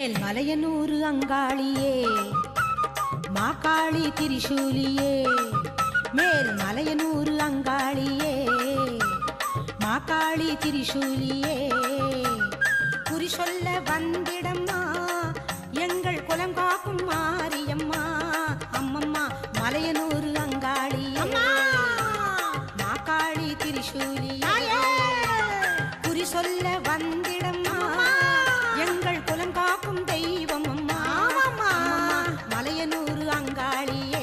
மலையனூறு அங்காளியே மாக்காளி திரிசூலியே மேல் மலையனூறு அங்காளியே மாக்காளி திரிசூலியே குறி சொல்ல வந்திடம்மா எங்கள் குலம் காக்கும் மாரியம்மா அம்மம்மா மலையனூறு அங்காளியே மாக்காளி திரிசூலியே குறி சொல்ல வந்திடம்மா எங்கள் குலம் காக்கும் தெய்வம் அம்மா அம்மம்மா, மலையனூறு அங்காளியே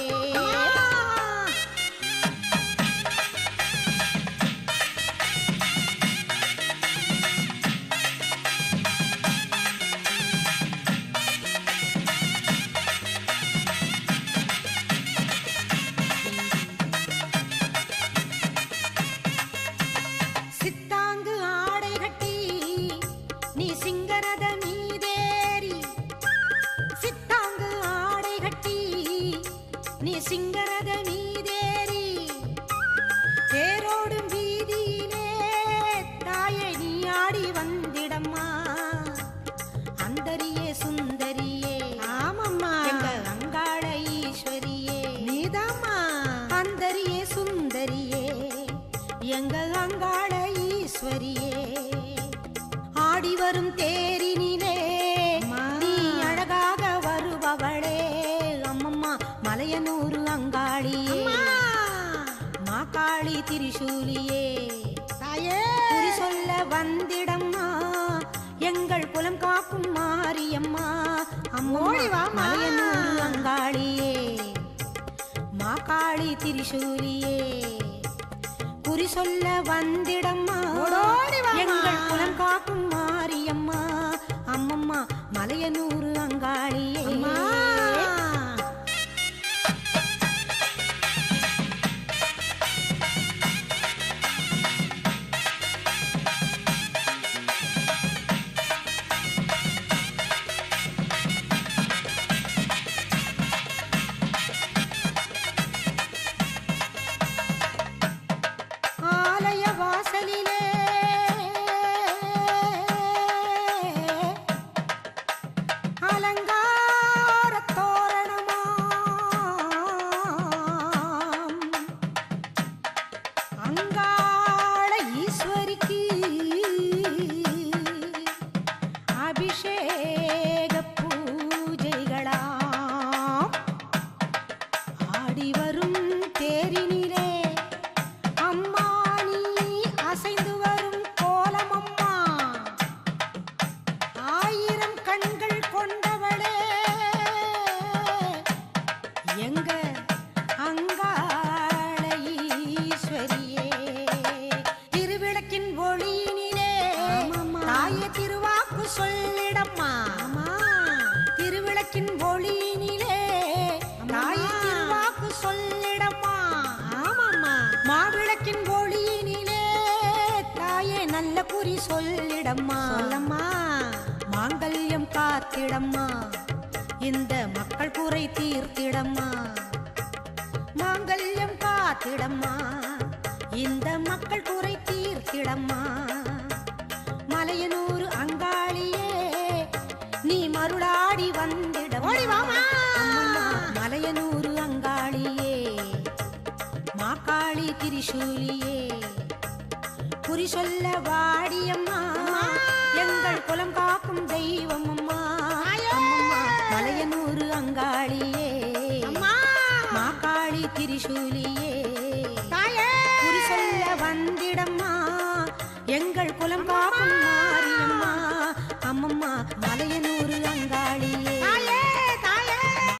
சித்தாங்கு ஆடை கட்டி நீ சிங்கரத மீதேறி சித்தாங்கு ஆடை கட்டி நீ சிங்கரத மீதேறி தேரோடும் வீதியிலே தாயை நீ ஆடி வந்திடம்மா அந்தரியே சுந்தரியே ஆமம்மா எங்க அங்காள ஈஸ்வரியே நீதாம்மா அந்தரியே சுந்தரியே எங்க அங்காள ஈஸ்வரியே ஆடி வரும் தேரினிலே நீ அழகாக வருபவளே அம்மம்மா மலையனூறு அங்காளியே மாக்காளி திரிசூலியே தாயே குறி சொல்ல வந்திடம்மா எங்கள் குலம் காக்கும் மாரியம்மா அம்மோடி வா மலையனூறு அங்காளியே மாக்காளி திரிசூலியே குறி சொல்ல வந்திடம்மா எங்கள் குலம் காக்கும் மாரியம்மா அம்மம்மா மலையனூறு அங்காளியே ஆலய வாசலிலே அலங்கார தோரணமாம் அங்காள ஈஸ்வரிக்கு அபிஷேக பூஜைகளாம் ஆடி வரும் தேரினிலே அம்மா நீ அசைந்து வரும் கோலமம்மா ஆயிரம் கண்கள் கொண்டவளே எங்க அங்காள ஈஸ்வரியே திருவிளக்கின் ஒளியினிலே தாய திருவாக்கு சொல்லிடம்மா திருவிளக்கின் ஒளியினிலே தாய திருவாக்கு சொல்லிடம்மா ஆமாம்மா மாவிளக்கின் ஒளியினிலே தாயே நல்ல குறி சொல்லிடம்மா சொல்லம்மா மாங்கல்யம் காத்திடம்மா இந்த மக்கள் குறை தீர்த்திடம்மா மாங்கல்யம் காத்திடம்மா இந்த மக்கள் குறை தீர்த்திடம்மா மலையனூர் அங்காளியே நீ மருளாடி வந்திடம் மலையனூர் அங்காளியே மாக்காளி திரிசூலியே குறி சொல்ல வாடியம்மா எங்கள் குலம் காக்கும் தெய்வம் அம்மா அம்மம்மா மலையனூர் அங்காளியே மாக்காளி திரிசூலியே குறி சொல்ல வந்திடம்மா எங்கள் குலம் காக்கும் மாறி